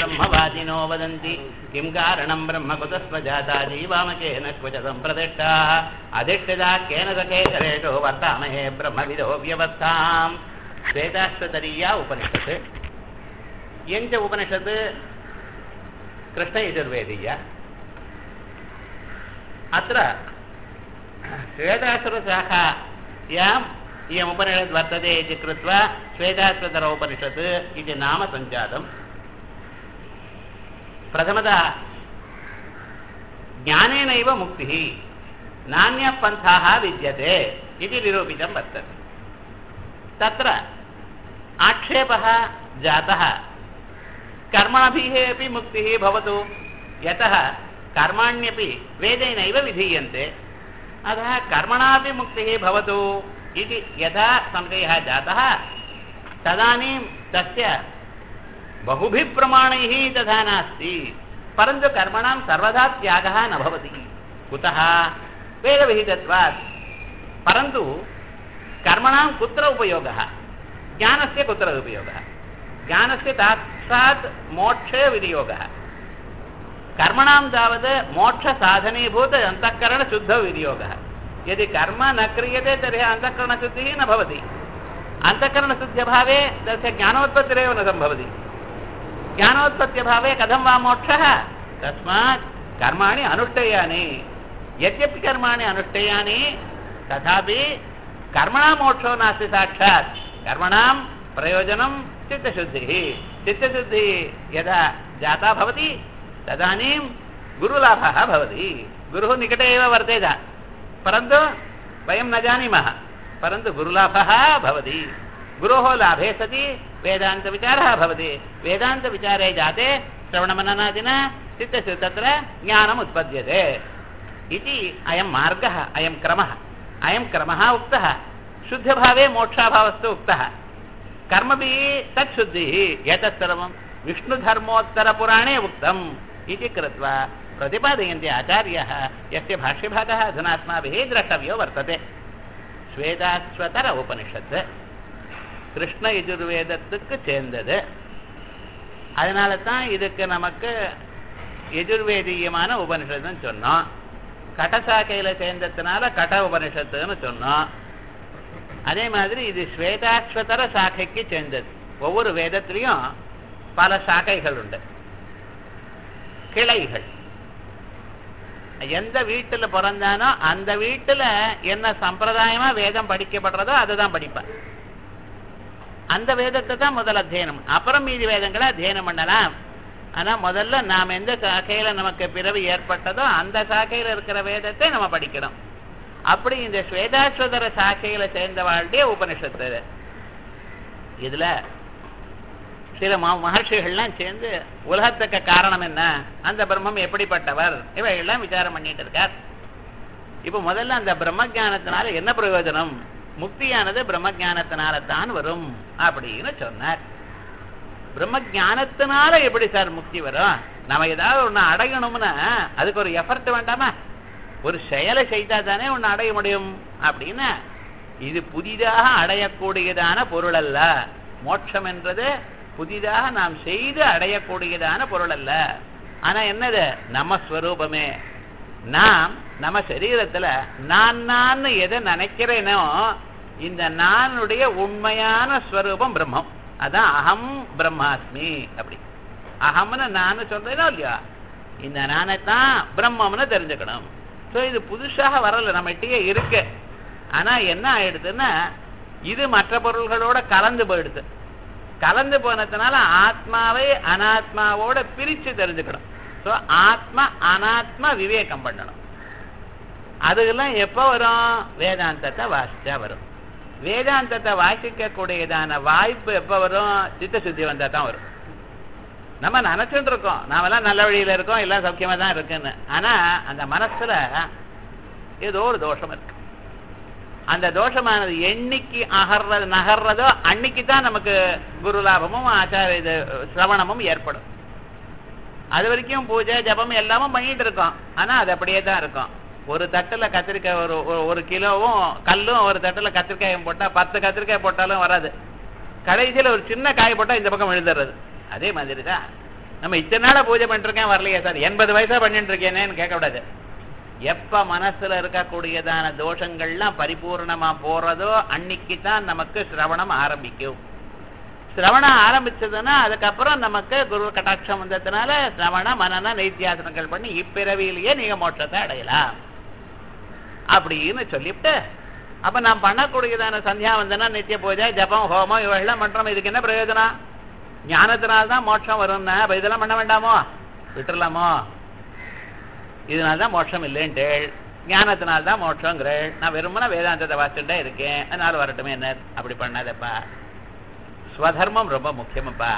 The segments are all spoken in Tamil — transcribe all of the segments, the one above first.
ब्रह्मवादिनो वदन्ति किं कारणं ब्रह्म कुतस्व जाता जीवामकेन क्वच सम्प्रदिष्टाः अधिष्ठिता केन सकेतरेषु वर्तामहे ब्रह्मविदो व्यवस्थाम् श्वेताश्वतरीया उपनिषत् यञ्च उपनिषत् कृष्णयजुर्वेदीया अत्र श्वेतासुरशाखायाम् इयम् उपनिषद् वर्तते इति कृत्वा श्वेताश्वतर उपनिषत् इति नाम सञ्जातम् प्रथमतः ज्ञानेनैव मुक्तिः नान्यः पन्थाः विद्यते इति निरूपितं वर्तते तत्र आक्षेपः जातः कर्माभिः अपि मुक्तिः भवतु यतः कर्माण्यपि वेदेनैव विधीयन्ते अतः कर्मणापि मुक्तिः भवतु इति यथा संशयः जातः तदानीं तस्य बहुभिः प्रमाणैः तथा नास्ति परन्तु कर्मणां सर्वदा त्यागः न भवति कुतः वेदविहितत्वात् परन्तु कर्मणां कुत्र उपयोगः ज्ञानस्य कुत्र उपयोगः ज्ञानस्य साक्षात् मोक्षे विनियोगः कर्मणां तावत् मोक्षसाधनीभूत अन्तःकरणशुद्धविनियोगः यदि कर्म न क्रियते तर्हि अन्तःकरणशुद्धिः न भवति अन्तःकरणशुद्ध्यभावे तस्य ज्ञानोत्पत्तिरेव न सम्भवति ज्ञानोत्पत्त्यभावे कथं वा मोक्षः तस्मात् कर्माणि अनुष्ठेयानि यद्यपि कर्माणि अनुष्ठेयानि तथापि कर्मणा मोक्षो नास्ति साक्षात् कर्मणां प्रयोजनं चित्तशुद्धिः चित्तशुद्धिः यदा जाता भवति तदानीं गुरुलाभः भवति गुरुः निकटे एव वर्तेत परन्तु वयं न जानीमः परन्तु गुरुलाभः भवति गुरोः लाभे सति वेदान्तविचारः भवति वेदान्तविचारे जाते श्रवणमननादिना चित्तस्य तत्र ज्ञानम् उत्पद्यते इति अयं मार्गः अयं क्रमः अयं क्रमः उक्तः शुद्धभावे मोक्षाभावस्तु उक्तः कर्मभिः तत्शुद्धिः एतत् सर्वं विष्णुधर्मोत्तरपुराणे उक्तम् इति कृत्वा प्रतिपादयन्ति आचार्यः यस्य भाष्यभागः अधुना अस्माभिः द्रष्टव्यो वर्तते ஸ்வேதாஸ்வதர உபனிஷத்து கிருஷ்ண எஜுர்வேதத்துக்கு சேர்ந்தது அதனால தான் இதுக்கு நமக்கு எஜுர்வேதீயமான உபனிஷத்துன்னு சொன்னோம் கடசாக்கையில் சேர்ந்ததுனால கட உபனிஷத்துன்னு சொன்னோம் அதே மாதிரி இது ஸ்வேதாஸ்வதர சாக்கைக்கு சேர்ந்தது ஒவ்வொரு வேதத்திலையும் பல சாக்கைகள் உண்டு கிளைகள் எந்த வீட்டுல பிறந்தானோ அந்த வீட்டுல என்ன சம்பிரதாயமா வேதம் படிக்கப்படுறதோ அதை தான் படிப்பான் அந்த வேதத்தை தான் முதல் அத்தியனம் அப்புறம் மீதி வேதங்களை அத்தியனம் பண்ணலாம் ஆனா முதல்ல நாம் எந்த சாக்கையில நமக்கு பிறவி ஏற்பட்டதோ அந்த சாக்கையில இருக்கிற வேதத்தை நம்ம படிக்கணும் அப்படி இந்த ஸ்வேதாஸ்வதர சாக்கையில சேர்ந்தவாழ்டைய உபனிஷத்து இதுல சில மகர்ஷிகள்லாம் சேர்ந்து உலகத்துக்கு காரணம் என்ன அந்த பிரம்மம் எப்படிப்பட்டவர் இவைகள்லாம் விசாரம் பண்ணிட்டு இருக்கார் இப்ப முதல்ல அந்த பிரம்ம ஜானத்தினால என்ன பிரயோஜனம் முக்தியானது பிரம்ம ஜானத்தினால தான் வரும் அப்படின்னு சொன்னார் பிரம்ம ஜானத்தினால எப்படி சார் முக்தி வரும் நம்ம ஏதாவது ஒண்ணு அடையணும்னா அதுக்கு ஒரு எஃபர்ட் வேண்டாமா ஒரு செயலை செய்தா தானே ஒண்ணு அடைய முடியும் அப்படின்னா இது புதிதாக அடையக்கூடியதான பொருள் அல்ல மோட்சம் என்றது புதிதாக நாம் செய்து அடையக்கூடியதான பொருள் அல்ல ஆனா என்னது நம்ம ஸ்வரூபமே நாம் நம்ம சரீரத்துல நான் நான் எதை நினைக்கிறேனோ இந்த நானுடைய உண்மையான ஸ்வரூபம் பிரம்மம் அதான் அகம் பிரம்மாஸ்மி அப்படி அகம்னு நான் சொல்றேனோ இல்லையா இந்த நானைத்தான் பிரம்மம்னு தெரிஞ்சுக்கணும் ஸோ இது புதுசாக வரல நம்மகிட்டயே இருக்கு ஆனா என்ன ஆயிடுதுன்னா இது மற்ற பொருள்களோட கலந்து போயிடுது கலந்து போனதுனால ஆத்மாவை அனாத்மாவோட பிரிச்சு தெரிஞ்சுக்கணும் ஸோ ஆத்மா அனாத்மா விவேகம் பண்ணணும் அதுக்கெல்லாம் எப்போ வரும் வேதாந்தத்தை வாசிச்சா வரும் வேதாந்தத்தை வாசிக்க கூடியதான வாய்ப்பு எப்போ வரும் சித்தசுத்தி வந்தா தான் வரும் நம்ம நினைச்சுட்டு இருக்கோம் நாமெல்லாம் நல்ல வழியில இருக்கோம் எல்லாம் சௌக்கியமா தான் இருக்குன்னு ஆனா அந்த மனசுல ஏதோ ஒரு தோஷம் இருக்கு அந்த தோஷமானது என்னைக்கு அகர்றது நகர்றதோ அன்னைக்கு தான் நமக்கு குரு லாபமும் ஆச்சார இது சிரவணமும் ஏற்படும் அது வரைக்கும் பூஜை ஜபம் எல்லாமும் பண்ணிட்டு இருக்கோம் ஆனா அது அப்படியே தான் இருக்கும் ஒரு தட்டுல கத்திரிக்காய் ஒரு ஒரு- ஒரு கிலோவும் கல்லும் ஒரு தட்டுல கத்திரிக்காயும் போட்டா பத்து கத்திரிக்காய் போட்டாலும் வராது கடைசியில ஒரு சின்ன காய் போட்டா இந்த பக்கம் விழுந்துடுறது அதே மாதிரி தான் நம்ம இத்தனை நாளா பூஜை பண்ணிருக்கேன் வரலையே சார் எண்பது வயசா பண்ணிட்டு இருக்கேனேன்னு கேட்கக்கூடாது எப்ப மனசுல இருக்கக்கூடியதான தோஷங்கள்லாம் பரிபூர்ணமா போறதோ அன்னைக்கு தான் நமக்கு சிரவணம் ஆரம்பிக்கும் சிரவணம் ஆரம்பிச்சதுன்னா அதுக்கப்புறம் நமக்கு குரு கட்டாட்சம் வந்ததுனால சிரவண மனன நைத்தியாசனங்கள் பண்ணி இப்பிறவியிலேயே நீங்க மோட்சத்தை அடையலாம் அப்படின்னு சொல்லிவிட்டு அப்ப நான் பண்ணக்கூடியதான சந்தியா வந்தனா நித்திய பூஜை ஜபம் ஹோமம் இவையெல்லாம் பண்றோம் இதுக்கு என்ன பிரயோஜனம் ஞானத்தினால்தான் மோட்சம் வரும்னா அப்ப இதெல்லாம் பண்ண வேண்டாமோ விட்டுறலாமோ இதனால்தான் மோட்சம் இல்லைன்ட்டு ஞானத்தினால்தான் மோட்சங்கிறேள் நான் வெறுமனா வேதாந்தத்தை வாசிச்சுட்டே இருக்கேன் அதனால வரட்டுமே என்ன அப்படி பண்ணாதப்பா ஸ்வதர்மம் ரொம்ப முக்கியமப்பா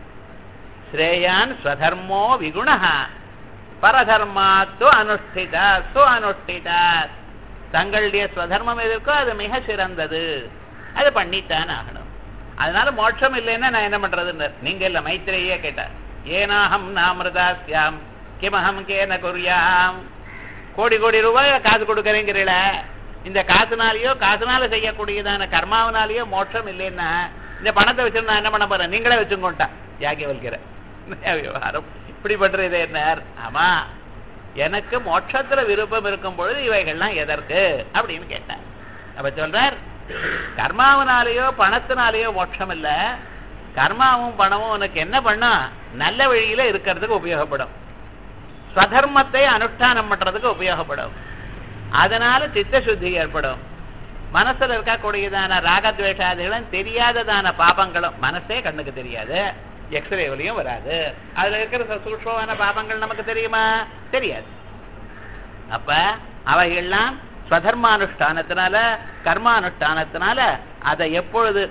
ஸ்ரேயான் ஸ்வதர்மோ விகுணா பரதர்மாத்து அனுஷ்டிதா சு அனுஷ்டிதா தங்களுடைய ஸ்வதர்மம் எது இருக்கோ அது மிக சிறந்தது அது பண்ணித்தான் ஆகணும் அதனால மோட்சம் இல்லைன்னா நான் என்ன பண்றதுன்னு நீங்க இல்ல மைத்திரையே கேட்டார் ஏனாஹம் நாமிருதாஸ்யாம் கிமஹம் கேன குறியாம் கோடி கோடி ரூபாய் காசு கொடுக்கறேங்கிறீல இந்த காசுனாலேயோ காசுனால செய்யக்கூடியதான கர்மாவனாலேயோ மோட்சம் இல்லைன்னா இந்த பணத்தை வச்சு நான் என்ன பண்ண போறேன் நீங்களே வச்சுக்கோட்டா யாக்கி வலிக்கிற விவகாரம் இப்படி பண்றது என்ன ஆமா எனக்கு மோட்சத்துல விருப்பம் இருக்கும் பொழுது இவைகள்லாம் எதற்கு அப்படின்னு கேட்டார் அப்ப சொல்றார் கர்மாவனாலேயோ பணத்தினாலேயோ மோட்சம் இல்ல கர்மாவும் பணமும் உனக்கு என்ன பண்ணா நல்ல வழியில இருக்கிறதுக்கு உபயோகப்படும் ஸ்வதர்மத்தை அனுஷ்டானம் பண்றதுக்கு உபயோகப்படும் அதனால சித்த சுத்தி ஏற்படும் மனசுல இருக்கக்கூடியதான ராகத்வேஷாதிகளும் தெரியாததான பாபங்களும் மனசே கண்ணுக்கு தெரியாது எக்ஸ்ரேவிலையும் வராது அதுல இருக்கிற சூக்ஷ்மமான பாபங்கள் நமக்கு தெரியுமா தெரியாது அப்ப அவைகள்லாம் ஸ்வதர்மானுஷ்டானத்தினால கர்மானுஷ்டானத்தினால அதை எப்பொழுது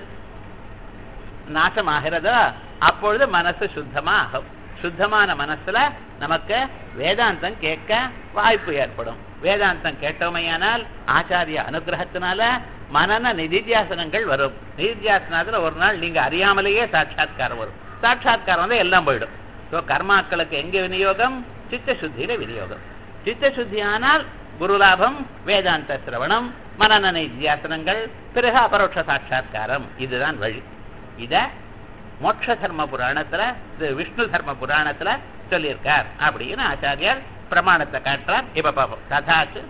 நாசமாகிறதோ அப்பொழுது மனசு சுத்தமா ஆகும் சுத்தமான மனசுல நமக்கு வேதாந்தம் கேட்க வாய்ப்பு ஏற்படும் வேதாந்தம் கேட்டோமையானால் ஆச்சாரிய அனுகிரகத்தினால மனன நிதித்தியாசனங்கள் வரும் நிதித்தியாசனத்துல ஒரு நாள் நீங்க அறியாமலேயே சாட்சாத்காரம் வரும் சாட்சாத்காரம் வந்து எல்லாம் போயிடும் ஸோ கர்மாக்களுக்கு எங்க விநியோகம் சித்த சுத்தியில விநியோகம் சித்த சுத்தி ஆனால் குருலாபம் வேதாந்த சிரவணம் மனன நிதித்தியாசனங்கள் பிறகு அபரோட்ச சாட்சாத்காரம் இதுதான் வழி இத மோட்ச தர்ம புராணத்துல இது விஷ்ணு தர்ம புராணத்துல சொல்லியிருக்கார் அப்படின்னு ஆச்சாரியார் பிரமாணத்தை காட்டுறார் இப்ப பாப்போம் கதாச்சு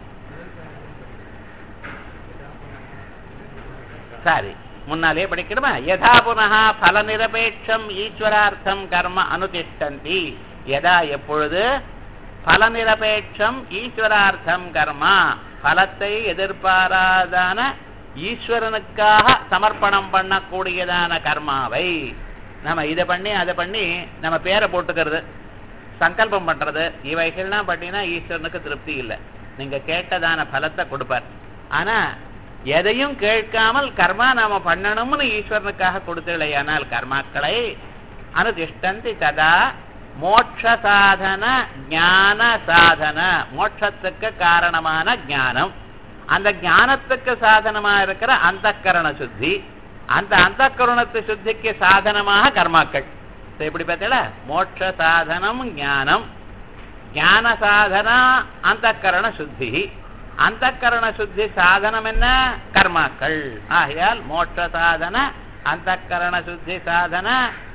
சரி முன்னாலே படிக்கணுமா யதா புனः பல நிரபேட்சம் ஈஸ்வரார்த்தம் கர்ம அனுதிஷ்டந்தி யதா எப்பொழுது பல நிரபேட்சம் ஈஸ்வரார்த்தம் கர்மா பலத்தை எதிர்பாராதான ஈஸ்வரனுக்காக சமர்ப்பணம் பண்ணக்கூடியதான கர்மாவை நம்ம இதை பண்ணி அதை பண்ணி நம்ம பேரை போட்டுக்கிறது சங்கல்பம் பண்றது இவைகள்லாம் பண்ணினா ஈஸ்வரனுக்கு திருப்தி இல்லை நீங்க கேட்டதான பலத்தை கொடுப்பார் ஆனா எதையும் கேட்காமல் கர்மா நாம பண்ணணும்னு ஈஸ்வரனுக்காக கொடுத்தலையானால் கர்மாக்களை அனுதிஷ்டந்தி ததா மோட்ச சாதன ஞான சாதன மோட்சத்துக்கு காரணமான ஞானம் அந்த ஞானத்துக்கு சாதனமா இருக்கிற அந்த சுத்தி அந்த அந்த கருணத்து சுத்திக்கு சாதனமாக கர்மாக்கள் எப்படி பார்த்தல மோட்ச சாதனம் ஞானம் ஞான சாதனா அந்த கரண சுத்தி அந்த கரண சுத்தி சாதனம் என்ன கர்மாக்கள் ஆகையால் மோட்ச சாதன அந்த கரண சுத்தி சாதன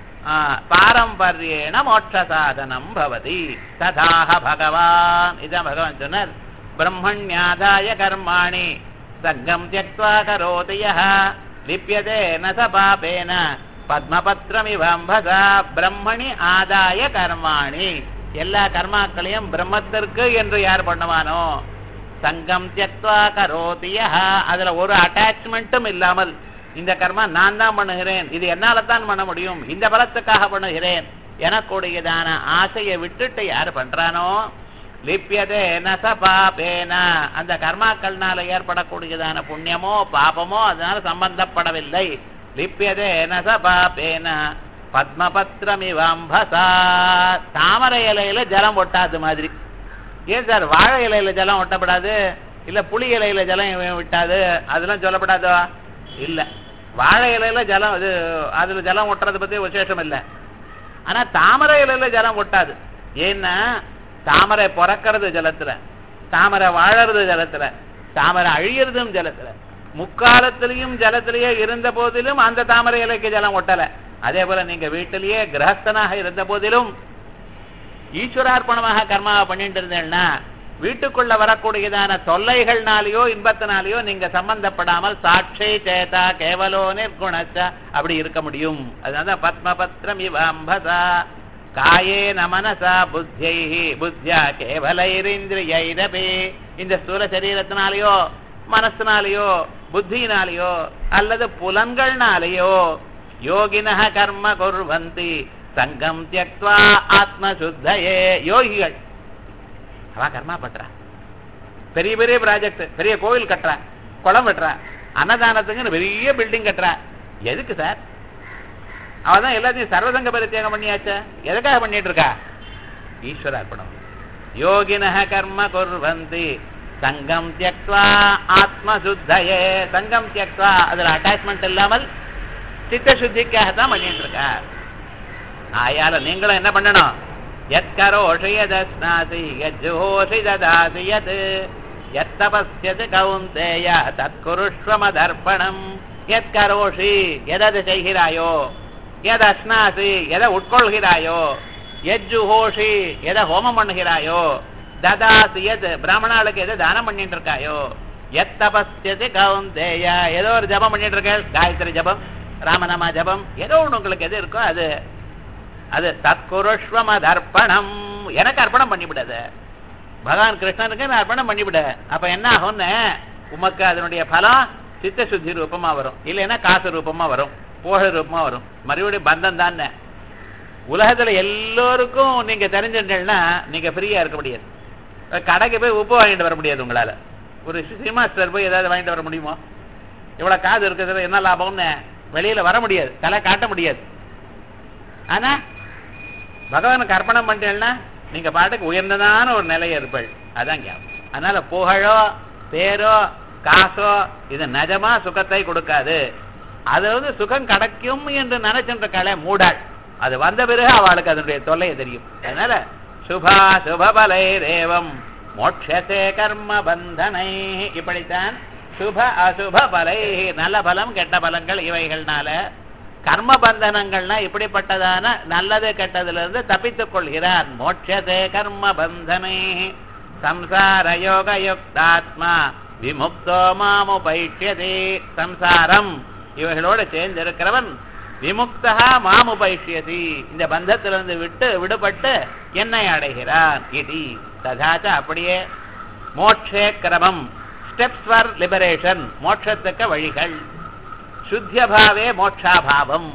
பாரம்பரியேன மோட்ச சாதனம் பவதி ததாக பகவான் இதான் பகவான் சொன்னார் பிரம்மண்யாதாய கர்மாணி சங்கம் தியக்வா கரோதி யः லிப்யதே ந ச பாபேன பத்மபத்ரமிவம்பதா பிரம்மணி ஆதாய கர்மாணி எல்லா கர்மாக்களையும் பிரம்மத்திற்கு என்று யார் பண்ணுவானோ சங்கம் தியக்வா கரோதி யः அதுல ஒரு அட்டாச்மெண்ட்டும் இல்லாமல் இந்த கர்மா நான் தான் பண்ணுகிறேன் இது என்னால தான் பண்ண முடியும் இந்த பலத்துக்காக பண்ணுகிறேன் எனக்கூடியதான ஆசையை விட்டுட்டு யார் பண்றானோ லிப்பியதே நச பாபேன அந்த கர்மாக்கள்னால ஏற்படக்கூடியதான புண்ணியமோ பாபமோ அதனால சம்பந்தப்படவில்லை லிப்பியதே நச பாபேன பத்மபத்ரமிவம்பசா தாமரை இலையில ஜலம் ஒட்டாது மாதிரி ஏன் சார் வாழை இலையில ஜலம் ஒட்டப்படாது இல்ல புளி இலையில ஜலம் விட்டாது அதெல்லாம் சொல்லப்படாதோ இல்ல வாழை இலையில ஜலம் இது அதுல ஜலம் ஒட்டுறது பத்தி விசேஷம் இல்லை ஆனா தாமரை இலையில ஜலம் ஒட்டாது ஏன்னா தாமரை பிறக்கிறது ஜலத்துல தாமரை வாழறது ஜலத்துல தாமரை அழியறதும் ஜலத்துல முக்காலத்திலையும் ஜலத்திலேயே இருந்த போதிலும் அந்த தாமரை இலைக்கு ஜலம் ஒட்டல அதே போல நீங்க வீட்டிலேயே கிரகஸ்தனாக இருந்த போதிலும் ஈஸ்வரார்ப்பணமாக கர்மாவை பண்ணிட்டு இருந்தேன்னா வீட்டுக்குள்ள வரக்கூடியதான தொல்லைகள்னாலேயோ இன்பத்தினாலேயோ நீங்க சம்பந்தப்படாமல் சாட்சை சேதா கேவலோ நிர்குணச்ச அப்படி இருக்க முடியும் அதனால பத்மபத்ரம் இவம்பசா காயே நமனசா புத்தியை புத்தியா கேவலைரிந்திரியைரபி இந்த ஸ்தூல சரீரத்தினாலேயோ மனசினாலேயோ புத்தியினாலேயோ அல்லது புலன்கள்னாலேயோ யோகின கர்ம குர்வந்தி சங்கம் தியக்வா ஆத்மசுத்தையே யோகிகள் அவன் கர்மா பண்றா பெரிய பெரிய ப்ராஜெக்ட் பெரிய கோவில் கட்டுறா குளம் வெட்டுறா அன்னதானத்துக்குன்னு பெரிய பில்டிங் கட்டுறா எதுக்கு சார் அவன் தான் எல்லாத்தையும் சர்வசங்க பரித்தியாகம் பண்ணியாச்சா எதுக்காக பண்ணிட்டு இருக்கா ஈஸ்வர அர்ப்பணம் யோகின கர்ம குர்வந்தி சங்கம் தியக்வா ஆத்மசுத்தையே சங்கம் தியக்வா அதுல அட்டாச்மெண்ட் இல்லாமல் சித்த சுத்திக்காகத்தான் பண்ணிட்டு இருக்கா ஆயால நீங்களும் என்ன பண்ணணும் यत्करोषि यदस्नासि यज्जुहोषि ददासि यत् यत्तपस्यति कौन्तेय तत्कुरुष्व मदर्पणम् यत्करोषि எதது செய்கிறாயோ எதை அஸ்னாசி எதை உட்கொள்கிறாயோ எஜ்ஜுஹோஷி எதை ஹோமம் பண்ணுகிறாயோ ததாசி எது பிராமணாளுக்கு எதை தானம் பண்ணிட்டு இருக்காயோ எத்தபஸ்யதி கவுந்தேய ஏதோ ஒரு ஜபம் பண்ணிட்டு இருக்க காயத்ரி ஜபம் ராமநாமா ஜபம் ஏதோ ஒன்று உங்களுக்கு எது இருக்கோ அது அது தற்குருஷ்வம் அது அர்ப்பணம் எனக்கு அர்ப்பணம் பண்ணிவிடாது பகவான் கிருஷ்ணனுக்கு நான் அர்ப்பணம் பண்ணிவிட அப்ப என்ன ஆகும்னு உமக்கு அதனுடைய பலம் சித்த சுத்தி ரூபமா வரும் இல்லைன்னா காசு ரூபமா வரும் போக ரூபமா வரும் மறுபடியும் பந்தம் தானே உலகத்துல எல்லோருக்கும் நீங்க தெரிஞ்சுட்டீங்கன்னா நீங்க ஃப்ரீயா இருக்க முடியாது கடைக்கு போய் உப்பு வாங்கிட்டு வர முடியாது உங்களால ஒரு சினிமா ஸ்டார் போய் ஏதாவது வாங்கிட்டு வர முடியுமோ இவ்வளவு காது இருக்கிறதுல என்ன லாபம்னு வெளியில வர முடியாது தலை காட்ட முடியாது ஆனா பகவானுக்கு அர்ப்பணம் பண்ணிட்டேன்னா நீங்க பாட்டுக்கு உயர்ந்ததான ஒரு நிலை இருப்பள் அதான் ஞாபகம் அதனால புகழோ பேரோ காசோ இது நிஜமா சுகத்தை கொடுக்காது அது வந்து சுகம் கிடைக்கும் என்று நினைச்சின்ற கலை மூடாள் அது வந்த பிறகு அவளுக்கு அதனுடைய தொல்லையை தெரியும் அதனால சுபா சுபபலை தேவம் மோட்சசே கர்ம பந்தனை இப்படித்தான் சுப அசுப பலை நல்ல பலம் கெட்ட பலங்கள் இவைகள்னால கர்ம பந்தனங்கள்னா இப்படிப்பட்டதான நல்லது கெட்டதுல இருந்து தப்பித்துக் கொள்கிறார் மோட்சதே கர்ம பந்தனை சம்சார யோக யுக்தாத்மா விமுக்தோ மாமுபைஷ்யதே சம்சாரம் இவைகளோட சேர்ந்து இருக்கிறவன் விமுக்தா மாமுபைஷ்யதி இந்த பந்தத்திலிருந்து விட்டு விடுபட்டு என்னை அடைகிறான் இது ததாச்ச அப்படியே மோட்சே கிரமம் ஸ்டெப்ஸ் ஃபார் லிபரேஷன் மோட்சத்துக்கு வழிகள் சுத்தியபாவே மோட்சாபாவம்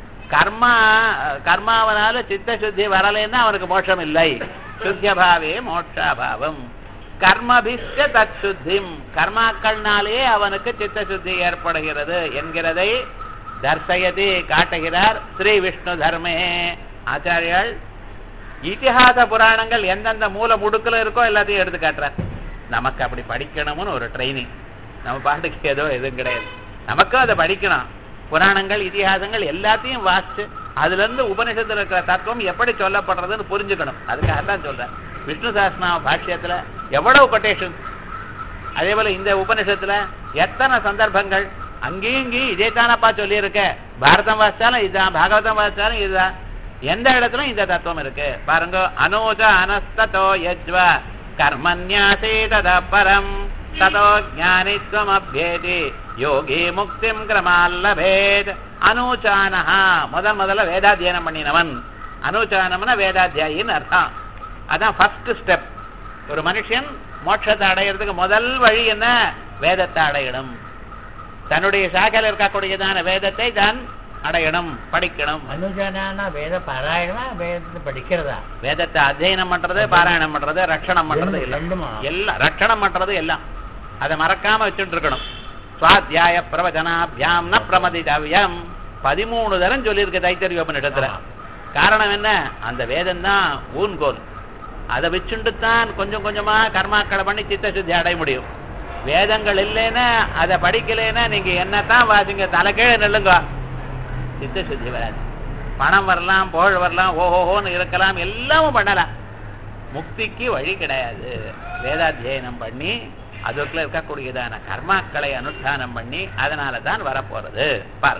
கர்மா கர்மாவனால சித்த சுத்தி வரலைன்னா அவனுக்கு மோட்சம் இல்லை சுத்தியபாவே மோட்சாபாவம் கர்மபிஷ்ட தத் சுத்திம் கர்மாக்கள்னாலே அவனுக்கு சித்த சுத்தி ஏற்படுகிறது என்கிறதை தர்சயதி காட்டுகிறார் ஸ்ரீ விஷ்ணு தர்மே ஆச்சாரியால் இதிகாச புராணங்கள் எந்தெந்த மூல முடுக்கல இருக்கோ எல்லாத்தையும் எடுத்து காட்டுறார் நமக்கு அப்படி படிக்கணும்னு ஒரு ட்ரைனிங் நம்ம பாட்டுக்கு ஏதோ எதுவும் கிடையாது நமக்கும் அதை படிக்கணும் புராணங்கள் இதிகாசங்கள் எல்லாத்தையும் வாசிச்சு அதுல இருந்து உபனிஷத்துல இருக்கிற தத்துவம் எப்படி சொல்லப்படுறதுன்னு புரிஞ்சுக்கணும் அதுக்காக தான் சொல்றேன் விஷ்ணு சாஸ்திரநாம பாஷ்யத்துல எவ்வளவு கொட்டேஷன் அதே போல இந்த உபனிஷத்துல எத்தனை சந்தர்ப்பங்கள் அங்கேயும் இங்கேயும் இதே தானப்பா சொல்லியிருக்க பாரதம் வாசிச்சாலும் இதுதான் பாகவதம் வாசிச்சாலும் இதுதான் எந்த இடத்துல இந்த தத்துவம் இருக்கு பாருங்க அனோஜ அனஸ்தோ யஜ்வ கர்மன்யாசே தத பரம் ததோ ஞானித்வம் அபியேதி யோகி முக்திம் கிரமால்லபேத் அனூச்சானஹா முதல் முதல்ல வேதாத்தியனம் பண்ணினவன் அனூச்சானம்னா வேதாத்தியாயின்னு அர்த்தம் அதான் ஃபர்ஸ்ட் ஸ்டெப் ஒரு மனுஷன் மோட்சத்தை அடையிறதுக்கு முதல் வழி என்ன வேதத்தை அடையணும் தன்னுடைய சாக்கையில் இருக்கக்கூடியதான வேதத்தை தான் அடையணும் படிக்கணும் அனுஜனானா வேத பாராயணமா வேதத்தை படிக்கிறதா வேதத்தை அத்தியனம் பண்றது பாராயணம் பண்றது ரட்சணம் பண்றது ரெண்டு- எல்லாம் ரெண்டுமா? எல்லாம் ரட்சணம் பண்றது எல்லாம் அதை மறக்காம வச்சுட்டு இருக்கணும் சுவாத்தியாய பிரவச்சனாபியாம் ந பிரமதிதவ்யம் பதிமூணு தரம் சொல்லியிருக்கு தைத்தறிய உபநிடத்துல ஆமா. காரணம் என்ன அந்த வேதம் தான் ஊன்கோல் அதை வச்சுட்டு தான் கொஞ்சம் கொஞ்சமா கர்மாக்களை பண்ணி சித்த சுத்தி அடைய முடியும் வேதங்கள் இல்லைன்னா அதை படிக்கலைன்னா நீங்க என்னத்தான் வாசிங்க தலைக்கீழ நில்லுங்க சித்த சுத்தி வராது பணம் வரலாம் புகழ் வரலாம் ஓஹோஹோன்னு இருக்கலாம் எல்லாமும் பண்ணலாம் முக்திக்கு வழி கிடையாது வேதாத்தியனம் பண்ணி அதுக்குள்ள இருக்கக்கூடியதான கர்மாக்களை அனுஷ்டானம் பண்ணி அதனால தான் வரப்போறது பாருங்க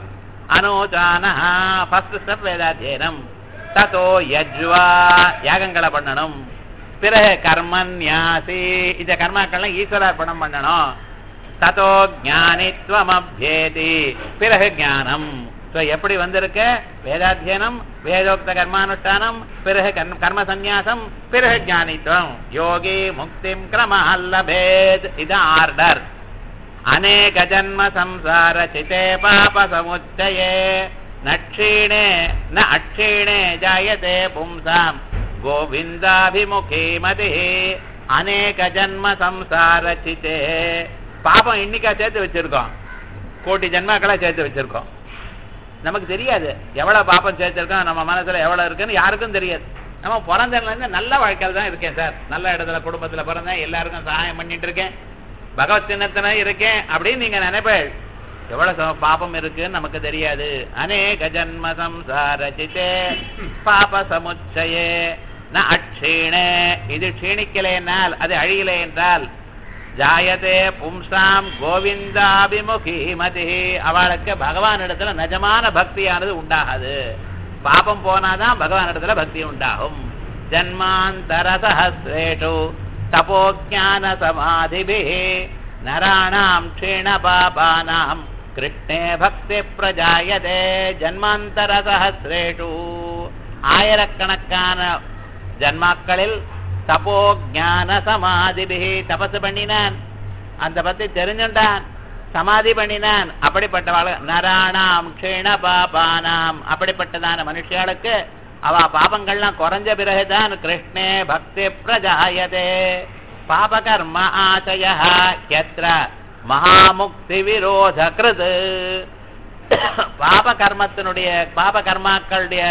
அனோஜானா ஃபர்ஸ்ட் ஸ்டெப் வேதாத்தியனம் ததோ யஜ்வா யாகங்களை பண்ணணும் பிறகு கர்மன்யாசி இந்த கர்மாக்கள்லாம் ஈஸ்வரார்ப்பணம் பண்ணணும் ததோ ஞானித்வம் அபியேதி பிறகு ஞானம் So, எப்படி வந்திருக்க வேதாத்தியனம் வேதோக்த கர்மானுஷ்டானம் பிறகு கர்ம கர்ம சந்நியாசம் பிறகு ஞானித்வம் யோகி முக்திம் கிரமல்லபேத் இது ஆர்டர் அநேக ஜன்ம சம்சார சிதே பாப சமுச்சயே நட்சீணே ந அட்சீணே ஜாயதே பும்சாம் கோவிந்தாபிமுகி மதி அநேக ஜன்ம சம்சார சிதே பாபம் இன்னைக்கா சேர்த்து வச்சிருக்கோம் கோட்டி ஜென்மாக்களா சேர்த்து வச்சிருக்கோம் நமக்கு தெரியாது எவ்வளவு பாப்பம் சேர்த்திருக்கோம் நம்ம மனசுல எவ்வளவு இருக்குன்னு யாருக்கும் தெரியாது நம்ம பிறந்ததுல இருந்து நல்ல வாழ்க்கையில தான் இருக்கேன் சார் நல்ல இடத்துல குடும்பத்துல பிறந்தேன் எல்லாருக்கும் சகாயம் பண்ணிட்டு இருக்கேன் பகவத் சின்னத்தின இருக்கேன் அப்படின்னு நீங்க நினைப்பேள் எவ்வளவு சம- பாபம் இருக்குன்னு நமக்கு தெரியாது அநேக ஜன்ம சம்சார சித்தே பாப சமுச்சயே ந அட்சீணே இது க்ஷீணிக்கலைனால் அது அழியலை என்றால் ஜாயதே பும்சாம் கோவிந்தாபிமுகி மதி அவளுக்கு பகவான் இடத்துல நிஜமான பக்தியானது உண்டாகாது பாபம் போனாதான் பகவான் இடத்துல பக்தி உண்டாகும் ஜன்மாந்தர சஹசிரேஷு தபோஜான சமாதிபி நராணாம் க்ஷீண பாபானாம் கிருஷ்ணே பக்தி பிரஜாயதே ஜன்மாந்தர சஹசிரேஷு ஆயிரக்கணக்கான ஜன்மாக்களில் தபோ ஞான சமாதிபிகி தபசு பண்ணினான் அந்த பத்தி தெரிஞ்சுட்டான் சமாதி பண்ணினான் அப்படிப்பட்டவாள் நராணாம் க்ஷீண பாபானாம் அப்படிப்பட்டதான மனுஷியாளுக்கு அவ பாபங்கள்லாம் குறைஞ்ச பிறகுதான் கிருஷ்ணே பக்தி பிரஜாயதே பாபகர்ம ஆசய எத்திர மகாமுக்தி விரோத கிருது பாப கர்மத்தினுடைய பாப கர்மாக்களுடைய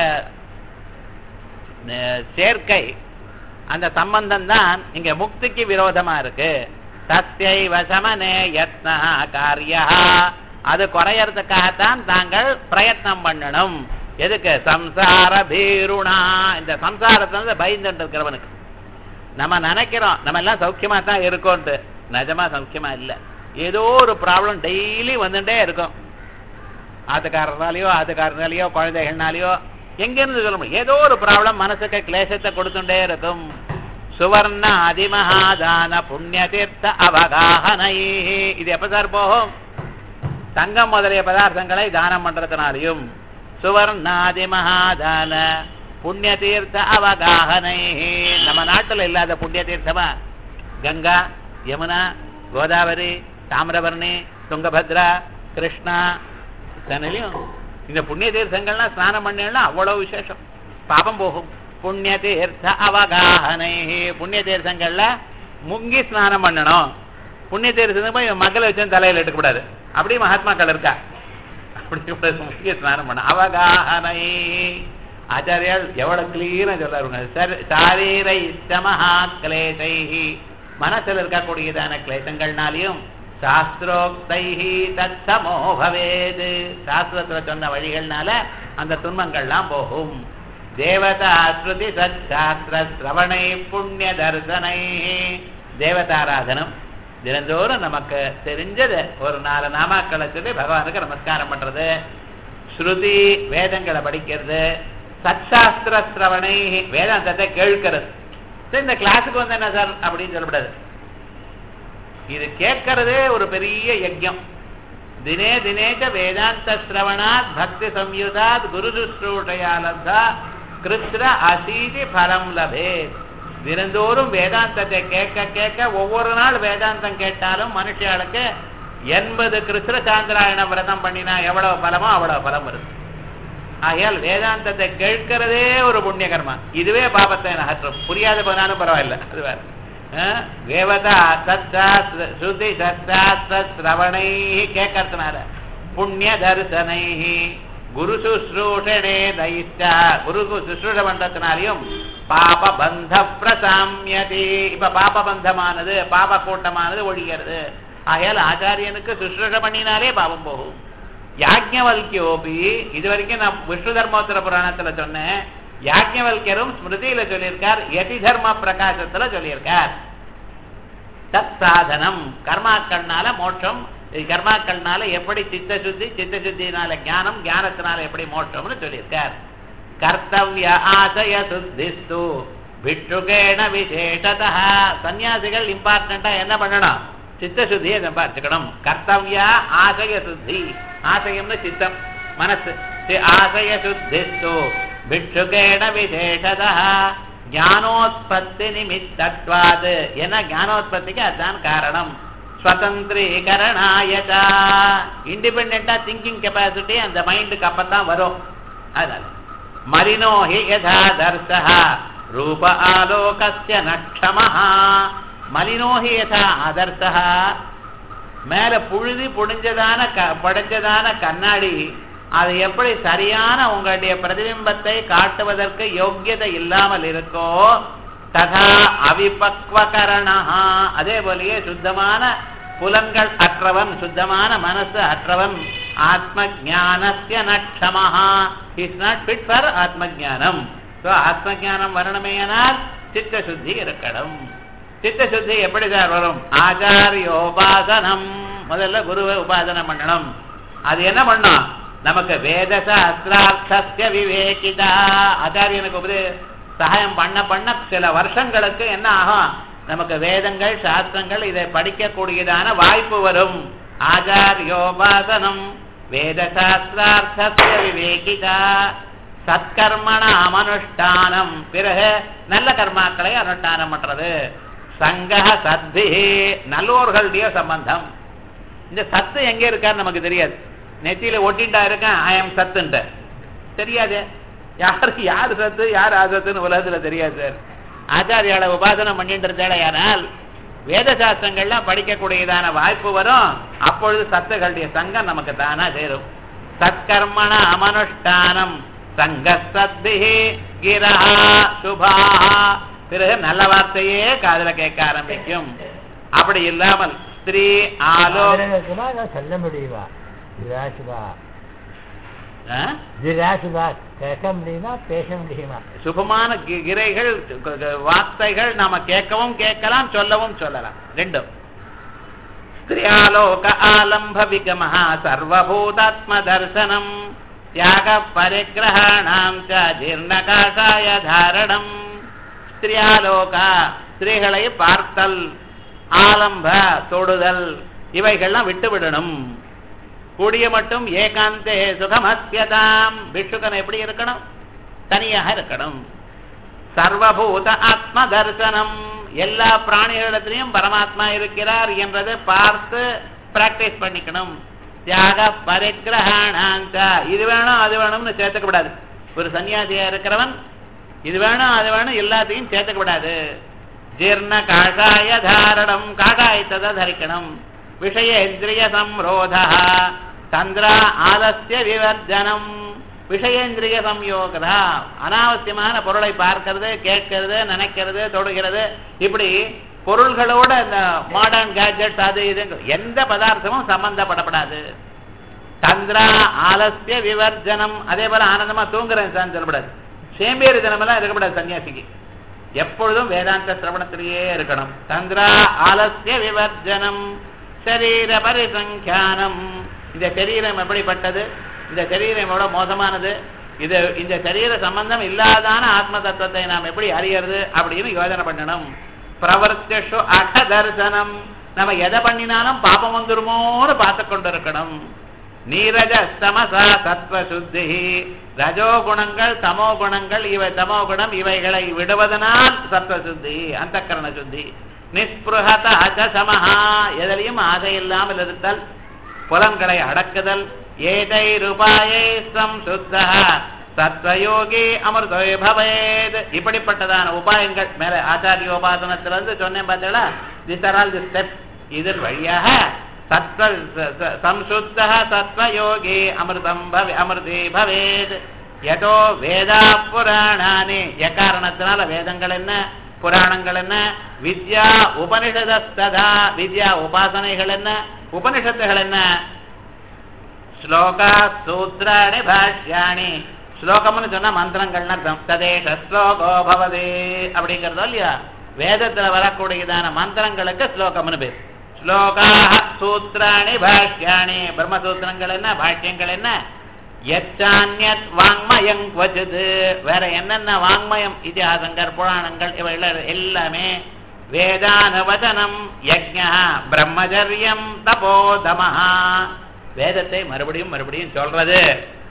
அஹ், சேர்க்கை அந்த சம்பந்தம் தான் இங்க முக்திக்கு விரோதமா இருக்கு சத்தியை வசமனே யத்னா காரியா அது குறையறதுக்காகத்தான் தாங்கள் பிரயத்னம் பண்ணணும் எதுக்கு சம்சார பீருணா இந்த சம்சாரத்துல இருந்து பயந்துட்டு இருக்கிறவனுக்கு நம்ம நினைக்கிறோம் நம்ம எல்லாம் சௌக்கியமா தான் இருக்கோம்ட்டு நிஜமா சௌக்கியமா இல்ல ஏதோ ஒரு ப்ராப்ளம் டெய்லி வந்துட்டே இருக்கும் ஆத்துக்காரனாலேயோ ஆத்துக்காரனாலேயோ குழந்தைகள்னாலேயோ எங்கிருந்து சொல்ல முடியும் ஏதோ ஒரு ப்ராப்ளம் மனசுக்கு கிளேசத்தை கொடுத்துட்டே இருக்கும் சுவர்ண அதிமகாதான புண்ணிய தீர்த்த அவகாகனை இது எப்ப சார் போகும் தங்கம் முதலிய பதார்த்தங்களை தானம் பண்றதுனாலையும் சுவர்ணாதி மகாதான புண்ணிய தீர்த்த அவகாகனை நம்ம நாட்டுல இல்லாத புண்ணிய தீர்த்தமா கங்கா யமுனா கோதாவரி தாமிரபரணி துங்கபத்ரா கிருஷ்ணா இத்தனையிலும் இந்த புண்ணிய தீர்த்தங்கள்லாம் ஸ்நானம் பண்ணா அவ்வளவு விசேஷம் பாபம் போகும் புண்ணிய தீர்த்த அவகாகனை புண்ணிய தீர்த்தங்கள்ல முங்கி ஸ்நானம் பண்ணணும் புண்ணிய தீர்த்தத்துக்கு போய் மக்களை வச்சு தலையில எடுக்கக்கூடாது அப்படி மகாத்மாக்கள் இருக்கா அப்படி கூட முக்கிய ஸ்நானம் பண்ண அவகாகனை ஆச்சாரியால் எவ்வளவு கிளீரா சொல்றாருங்க சர்- சாரீரை இஷ்டமஹா கிளேசை மனசுல இருக்கக்கூடியதான கிளேசங்கள்னாலையும் சாஸ்திரோக்தைஹி தத்சமோ பவேது சாஸ்திரத்துல சொன்ன வழிகள்னால அந்த துன்பங்கள்லாம் போகும் தேவதா ஸ்ருதி சச்சாஸ்திர சிரவணை புண்ணிய தர்சனை தேவதாராதனம் தினந்தோறும் நமக்கு தெரிஞ்சது ஒரு நாலு நாமாக்களை சொல்லி பகவானுக்கு நமஸ்காரம் பண்றது ஸ்ருதி வேதங்களை படிக்கிறது சச்சாஸ்திர சிரவணை வேதாந்தத்தை கேட்கிறது சரி, இந்த கிளாஸுக்கு வந்து என்ன சார் அப்படின்னு சொல்லக்கூடாது இது கேட்கறதே ஒரு பெரிய யஜ்யம் தினே தினேச்ச வேதாந்த சிரவணாத் பக்தி சம்யுதாத் குரு சுஷ்ரூஷயா லப்தா கிருத்ர அசீதி பலம் லபேத் தினந்தோறும் வேதாந்தத்தை கேட்க கேட்க ஒவ்வொரு நாள் வேதாந்தம் கேட்டாலும் மனுஷியாளுக்கு எண்பது கிருஷ்ண சாந்திராயண விரதம் பண்ணினா எவ்வளவு பலமோ அவ்வளவு பலம் வருது ஆகையால் வேதாந்தத்தை கேட்கிறதே ஒரு புண்ணிய கர்மா இதுவே பாபத்தை நகற்றும் புரியாத போனாலும் பரவாயில்ல அது வேற அஹ், தேவதா சத்தாஸ்திர ஸ்ருதி சத்தாஸ்திர சிரவணை கேட்கறதுனால புண்ணிய தரிசனை குரு சுশ্রூஷணே தைஷ்டா குருக்கு சுশ্ரூஷ பண்றதுனாலையும் பாப பந்த பிரசாமியதி இப்ப பாப பந்தமானது பாப கூட்டமானது ஒழிகிறது ஆகையால் ஆச்சாரியனுக்கு சுশ্ரூஷ பண்ணினாலே பாவம் போகும் யாஜ்ஞவல்கியோபி இது வரைக்கும் நான் விஷ்ணு தர்மோத்தர புராணத்துல சொன்னேன் யாஜ்ஞவல்யரும் ஸ்மிருதியில சொல்லியிருக்கார் யதி தர்ம பிரகாசத்துல சொல்லியிருக்கார் தத் சாதனம் கர்மாக்கள்னால மோட்சம் இது கர்மாக்கள்னால எப்படி சித்த சுத்தி சித்த சுத்தினால ஞானம் ஞானத்தினால எப்படி மோட்சம்னு சொல்லியிருக்கார் கர்த்தவிய ஆசய சுத்திஸ்து பிட்சுகேன விசேஷதா சன்னியாசிகள் இம்பார்ட்டண்டா என்ன பண்ணணும் சித்த சுத்தியை சம்பாதிச்சுக்கணும் கர்த்தவியா ஆசய சுத்தி ஆசயம்னு சித்தம் மனசு சி- ஆசய சுத்திஸ்து பிட்சுகேன விசேஷதா ஞானோத்பத்தி நிமித்தத்வாது ஏன்னா ஞானோத்பத்திக்கு அதுதான் காரணம் ஸ்வதந்திரீகரணாயதா இண்டிபெண்டா திங்கிங் கெப்பாசிட்டி அந்த மைண்டுக்கு அப்பதான் வரும் அதனால மரினோ ஹி யதா தர்சः ரூப ஆலோகஸ்ய நக்ஷமः மலினோ ஹி யதா ஆதர்சः மேல புழுதி புடிஞ்சதான க- படைஞ்சதான கண்ணாடி அது எப்படி சரியான உங்களுடைய பிரதிபிம்பத்தை காட்டுவதற்கு யோக்கியதை இல்லாமல் இருக்கோ ததா அவிபக்வகரணா அதே போலயே சுத்தமான புலன்கள் அற்றவன் சுத்தமான மனசு அற்றவன் ஆத்ம ஞானஸ்ய நட்சமஹா இஸ் நாட் ஃபிட் ஃபார் ஆத்ம ஞானம் ஸோ ஆத்ம ஞானம் வரணுமேயானால் சித்த சுத்தி இருக்கணும் சித்த சுத்தி எப்படி சார் வரும் ஆச்சாரியோபாசனம் முதல்ல குருவை உபாசனம் பண்ணணும் அது என்ன பண்ணும் நமக்கு வேத சாஸ்திரார்த்தஸ்ய விவேகிதா ஆச்சாரியனுக்கு உபதே சகாயம் பண்ண பண்ண சில வருஷங்களுக்கு என்ன ஆகும் நமக்கு வேதங்கள் சாஸ்திரங்கள் இதை படிக்கக்கூடியதான வாய்ப்பு வரும் ஆச்சாரியோபாசனம் வேத சாஸ்திரார்த்தஸ்ய விவேகிதா சத்கர்மண அமனுஷ்டானம் பிறகு நல்ல கர்மாக்களை அனுஷ்டானம் பண்றது சங்கஹ சத்பி நல்லோர்களுடைய சம்பந்தம் இந்த சத்து எங்க இருக்கான்னு நமக்கு தெரியாது நெத்தியில ஒட்டிட்டா இருக்கேன் ஐ எம் சத்துன்ட்ட தெரியாது யாருக்கு யார் சத்து யார் ஆசத்துன்னு உலகத்துல தெரியாது சார் ஆச்சாரியால உபாசனம் பண்ணிட்டு இருந்தால் வேத சாஸ்திரங்கள்லாம் படிக்கக்கூடியதான வாய்ப்பு வரும் அப்பொழுது சத்துகளுடைய சங்கம் நமக்கு தானா சேரும் சத்கர்மண அமனுஷ்டானம் சங்க சத்தி கிரா சுபா பிறகு நல்ல வார்த்தையே காதுல கேட்க ஆரம்பிக்கும் அப்படி இல்லாமல் ஸ்திரீ ஆலோ இருக்குமா இல்லை சொல்ல முடியுமா ஜிராசுதா ஆ? ஜிராசுதா கேட்க முடியுமா பேச முடியுமா சுகமான கி- கிரைகள் க- க- வார்த்தைகள் நாம கேட்கவும் கேட்கலாம் சொல்லவும் சொல்லலாம் ரெண்டும் ஸ்திரியாலோக ஆலம்ப விகமஹ சர்வபூதாத்ம தர்சனம் தியாக பரிகிரகாணாம் ச ஜீர்ணகாசாய தாரணம் ஸ்திரியாலோக ஸ்திரீகளை பார்த்தல் ஆலம்ப தொடுதல் இவைகள்லாம் விட்டு விடணும் கூடிய மட்டும் ஏகாந்தே சுகமஸ்யதாம் பிக்ஷுகன் எப்படி இருக்கணும் தனியாக இருக்கணும் சர்வபூத ஆத்ம தரிசனம் எல்லா பிராணிகளிடத்திலையும் பரமாத்மா இருக்கிறார் என்றதை பார்த்து பிராக்டிஸ் பண்ணிக்கணும் தியாக பரிகிரகாணாந்த இது வேணும் அது வேணும்னு சேர்த்துக்க கூடாது ஒரு சன்னியாசியா இருக்கிறவன் இது வேணும் அது வேணும் எல்லாத்தையும் சேர்த்துக்க கூடாது ஜீர்ண காஷாய தாரணம் காஷாயத்தை தான் தரிக்கணும் விஷய இந்திரிய சம்ரோதா தந்திரா ஆலசிய விவர்ஜனம் விஷயேந்திரிய சம்யோகதா அனாவசியமான பொருளை பார்க்கிறது கேட்கிறது நினைக்கிறது தொடுகிறது இப்படி பொருள்களோட இந்த மாடர்ன் கேஜெட்ஸ் அது இது எந்த பதார்த்தமும் சம்பந்தப்படப்படாது தந்திரா ஆலசிய விவர்ஜனம் அதே போல ஆனந்தமா தூங்குறேன் சார் சொல்லப்படாது சேம்பேரி தினமெல்லாம் இருக்கக்கூடாது சன்னியாசிக்கு எப்பொழுதும் வேதாந்த சிரவணத்திலேயே இருக்கணும் தந்திரா ஆலசிய விவர்ஜனம் சரீர பரிசங்கியானம் இந்த சரீரம் எப்படிப்பட்டது இந்த சரீரம் எவ்வளவு மோசமானது இது இந்த சரீர சம்பந்தம் இல்லாதான ஆத்ம தத்துவத்தை நாம் எப்படி அறியறது அப்படின்னு யோசனை பண்ணணும் பிரவர்த்திஷு அக தரிசனம் நம்ம எதை பண்ணினாலும் பாபம் வந்துருமோன்னு பார்த்து கொண்டு இருக்கணும் நீரஜ சமசா சத்வ சுத்தி ரஜோ குணங்கள் தமோ குணங்கள் இவை தமோ குணம் இவைகளை விடுவதனால் சத்வ சுத்தி அந்த சுத்தி நிஸ்பிருகத அச்ச சமஹா எதிலையும் ஆசை இல்லாமல் இருத்தல் புலன்களை அடக்குதல் ஏதை ரூபாயை சுத்த சத்வயோகி அமிர்தோய் பவேத் இப்படிப்பட்டதான உபாயங்கள் மேல ஆச்சாரியோபாசனத்திலிருந்து சொன்னேன் பார்த்தீங்களா this are all the step இதன் வழியாக சத்வ ச- ச- சம்சுத்த சத்வயோகி அமிர்தம் பவே அமிர்தே பவேத் யதோ வேதா புராணானி எக்காரணத்தினால வேதங்கள் என்ன புராணங்கள் என்ன வித்யா உபனிஷதஸ்ததா வித்யா உபாசனைகள் என்ன உபனிஷத்துகள் என்ன ஸ்லோகா சூத்ராணி பாஷ்யாணி ஸ்லோகம்னு சொன்னா மந்திரங்கள்னு அர்த்தம் ததேஷ ஸ்லோகோ பவதே அப்படிங்கிறதோ இல்லையா வேதத்துல வரக்கூடியதான மந்திரங்களுக்கு ஸ்லோகம்னு பேர் ஸ்லோகாः சூத்திராணி பாஷ்யாணி பிரம்மசூத்திரங்கள் என்ன பாஷ்யங்கள் என்ன எச்சான்யத் வாங்மயம் குவச்சிது வேற என்னென்ன வாங்மயம் இதிகாசங்கள் புராணங்கள் இவைகள் எல்லாமே வேதானுவதனம் யஜ்ஞா பிரம்மச்சரியம் தபோதமஹா வேதத்தை மறுபடியும் மறுபடியும் சொல்றது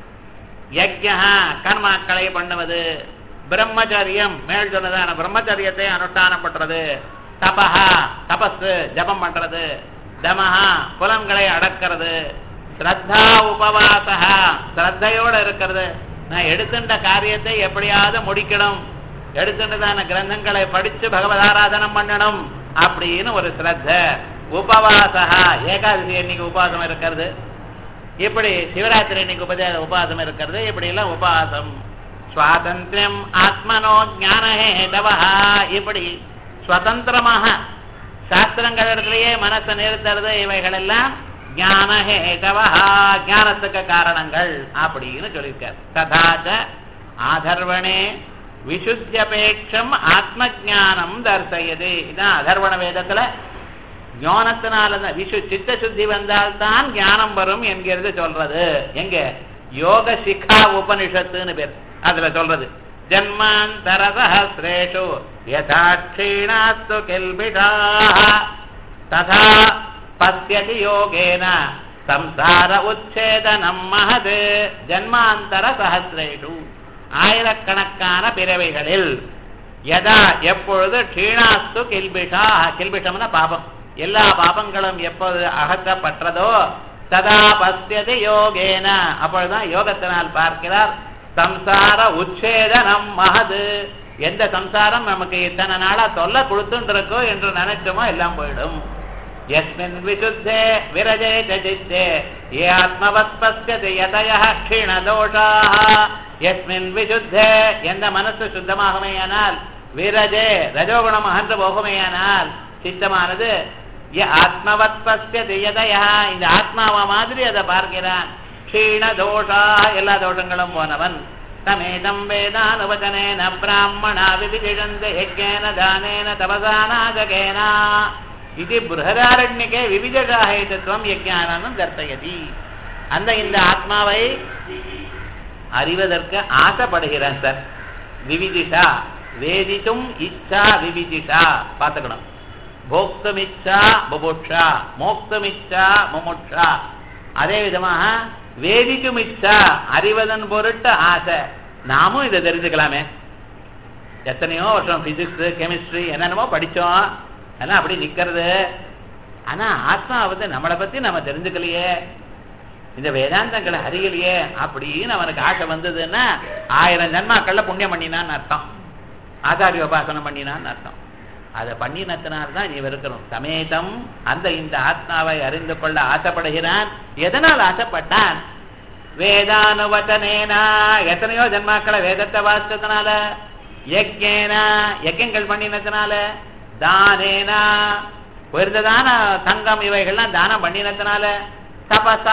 யஜ்ஞா கர்மாக்களை பண்ணுவது பிரம்மச்சரியம் மேல் சொன்னதான பிரம்மச்சரியத்தை அனுஷ்டானம் பண்றது தபஹா தபஸ் ஜபம் பண்றது தமஹா புலன்களை அடக்கிறது ஸ்ரத்தா உபவாசா ஸ்ரத்தையோட இருக்கிறது நான் எடுத்துட்ட காரியத்தை எப்படியாவது முடிக்கணும் எடுத்துட்டதான கிரந்தங்களை படிச்சு பகவதாராதனம் பண்ணணும் அப்படின்னு ஒரு ஸ்ரத்த உபவாசா ஏகாதசி இன்னைக்கு உபவாசம் இருக்கிறது இப்படி சிவராத்திரி இன்னைக்கு உபதேச உபவாசம் இருக்கிறது இப்படி எல்லாம் உபவாசம் சுவாதந்திரம் ஆத்மனோ ஞானஹேதவா இப்படி சுதந்திரமாக சாஸ்திரங்கள் இடத்துலயே மனசை நிறுத்துறது இவைகள் எல்லாம் ஞானஹேதவா ஞானத்துக்கு காரணங்கள் அப்படின்னு சொல்லியிருக்கார் ததாச்ச ஆதர்வணே விசுத்தியபேட்சம் ஆத்ம ஜானம் தர்சயது இதான் அதர்வண வேதத்துல ஞானத்தினால விசு சித்த சுத்தி வந்தால்தான் ஞானம் வரும் என்கிறது சொல்றது எங்க யோக சிகா உபனிஷத்துன்னு பேர் அதுல சொல்றது ஜன்மாந்தர சஹசிரேஷு யதா க்ஷீணாஸ்து கில்பிஷாः ததா பசியதி யோகேன சம்சார உச்சேதனம் மகது ஜன்மாந்தர சஹசிரேஷு ஆயிரக்கணக்கான பிறவைகளில் எதா எப்பொழுது க்ஷீணாஸ்து கில்பிஷா கில்பிஷம்னா பாபம் எல்லா பாபங்களும் எப்பொழுது அகற்றப்பட்டதோ ததா பசியதி யோகேன அப்பொழுதுதான் யோகத்தினால் பார்க்கிறார் சம்சார உச்சேதனம் மகது எந்த சம்சாரம் நமக்கு இத்தனை நாளா தொல்லை கொடுத்துட்டு இருக்கோ என்று நினைச்சோமோ எல்லாம் போயிடும் எஸ்மின் விசுத்தே விரஜே சித்தே ஏ ஆத்மவத் பஸ்யதி யதய க்ஷீணதோஷாः எஸ்மின் விசுத்தே எந்த மனசு சுத்தமாகுமேயானால் விரஜே ரஜோகுணம் அகன்று போகுமேயானால் சித்தமானது ய ஆத்மவத் பஸ்யதி யதய இந்த ஆத்மாவா மாதிரி அதை பார்க்கிறான் க்ஷீண தோஷா எல்லா தோஷங்களும் போனவன் தமேதம் வேதானுவச்சனேன பிராமணா விவிதிஷந்தே யஜ்ஞேன தானேன தபசா நாஜகேனா இது பிருகதாரண்யக்கே விவிதகாஹேதத்துவம் யஜ்ஞானம் தர்த்தயதி அந்த இந்த ஆத்மாவை அறிவதற்கு ஆசைப்படுகிறான் சார் விவிதிஷா வேதித்தும் இச்சா விவிதிஷா பார்த்துக்கணும் போக்தமிச்சா புபுட்சா மோக்தமிச்சா முமுட்சா அதே விதமாக வேதிக்கும் இச்சா அறிவதன் பொருட்டு ஆசை நாமும் இதை தெரிஞ்சுக்கலாமே எத்தனையோ வருஷம் பிசிக்ஸ் கெமிஸ்ட்ரி என்னென்னமோ படிச்சோம் எல்லாம் அப்படி நிக்கிறது ஆனா ஆத்மா வந்து நம்மளை பத்தி நம்ம தெரிஞ்சுக்கலையே இந்த வேதாந்தங்களை அறியலையே அப்படின்னு அவனுக்கு ஆசை வந்ததுன்னா ஆயிரம் ஜன்மாக்கள்ல புண்ணியம் பண்ணினான்னு அர்த்தம் ஆச்சாரிய உபாசனம் பண்ணினான்னு அர்த்தம் அதை பண்ணினத்தினால்தான் இவன் இருக்கணும் சமேதம் அந்த இந்த ஆத்மாவை அறிந்து கொள்ள ஆசைப்படுகிறான் எதனால் ஆசைப்பட்டான் வேதானுவச்சனேனா எத்தனையோ ஜன்மாக்களை வேதத்தை வாசிச்சதுனால யஜ்ஞேனா யஜ்யங்கள் பண்ணினதுனால தானேனா உயர்ந்ததான தங்கம் இவைகள்லாம் தானம் பண்ணினதுனால தபசா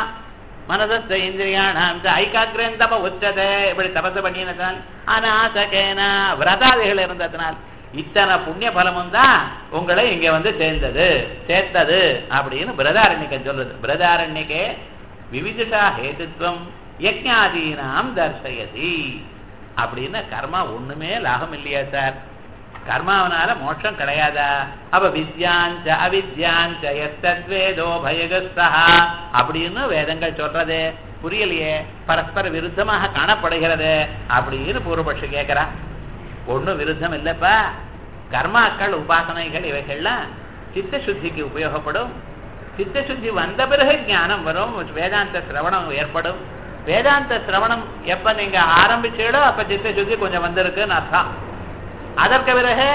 மனதஸ்த இந்திரியாணாம் ஐகாகிரன் தப உச்சதை இப்படி தபச பண்ணினதுனால் அநாசகேன விரதாதிகள் இருந்ததுனால் இத்தனை புண்ணிய பலமும் தான் உங்களை இங்க வந்து சேர்ந்தது சேர்த்தது அப்படின்னு பிரதாரண்யக்கன் சொல்றது பிரதாரண்யக்கே விவிதிஷா ஹேதுத்வம் யஜ்ஞாதீனாம் தர்சயதி அப்படின்னு கர்மா ஒண்ணுமே லாபம் இல்லையா சார் கர்மாவனால மோட்சம் கிடையாதா அப்ப வித்யாஞ்ச அவித்யாஞ்ச எத்தத்வேதோ பயகஸ்தா அப்படின்னு வேதங்கள் சொல்றது புரியலையே பரஸ்பர விருத்தமாக காணப்படுகிறது அப்படின்னு பூர்வபட்சி கேட்கிறான் ஒண்ணும் விருத்தம் இல்லப்பா கர்மாக்கள் உபாசனைகள் இவைகள்லாம் சித்த சுத்திக்கு உபயோகப்படும் சித்த சுத்தி வந்த பிறகு ஞானம் வரும் வேதாந்த சிரவணம் ஏற்படும் வேதாந்த சிரவணம் எப்ப நீங்க ஆரம்பிச்சீடோ அப்ப சித்த சுத்தி கொஞ்சம் வந்திருக்குன்னு அர்த்தம் அதற்கு பிறகு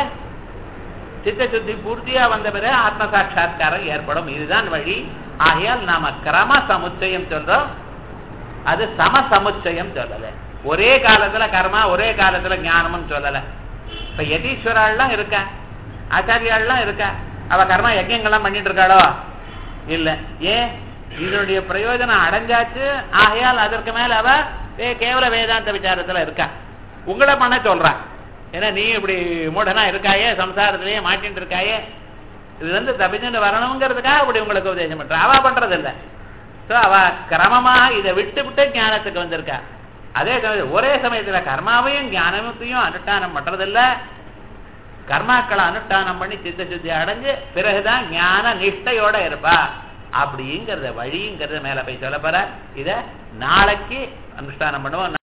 சித்த சுத்தி பூர்த்தியா வந்த பிறகு ஆத்ம சாட்சா்காரம் ஏற்படும் இதுதான் வழி ஆகையால் நாம கிரம சமுச்சயம் சொல்றோம் அது சம சமுச்சயம் சொல்லல ஒரே காலத்துல கர்மா ஒரே காலத்துல ஞானமும் சொல்லல இப்ப யதீஸ்வராள்லாம் இருக்கா ஆச்சாரியாள்லாம் இருக்கா அவ கர்மா யஜ்யங்கள்லாம் பண்ணிட்டு இருக்காளோ இல்ல ஏன் இதனுடைய பிரயோஜனம் அடைஞ்சாச்சு ஆகையால் அதற்கு மேல அவ வே- கேவல வேதாந்த விசாரத்துல இருக்கா உங்களை பண்ண சொல்றா ஏன்னா நீ இப்படி மூடனா இருக்காயே சம்சாரத்திலேயே மாட்டின்னு இருக்காயே இது வந்து தப்பிச்சுட்டு வரணுங்கிறதுக்காக அப்படி உங்களுக்கு உபதேசம் பண்ற அவ பண்றது இல்ல சோ அவ கிரமமா இதை விட்டு விட்டு ஞானத்துக்கு வந்திருக்கா அதே சமயம் ஒரே சமயத்துல கர்மாவையும் ஞானத்தையும் அனுஷ்டானம் பண்றதில்ல கர்மாக்களை அனுஷ்டானம் பண்ணி சித்த சுத்தி அடைஞ்சு பிறகுதான் ஞான நிஷ்டையோட இருப்பா அப்படிங்கிறத வழிங்கிறத மேல போய் சொல்ல போற இத நாளைக்கு அனுஷ்டானம் பண்ணுவோம்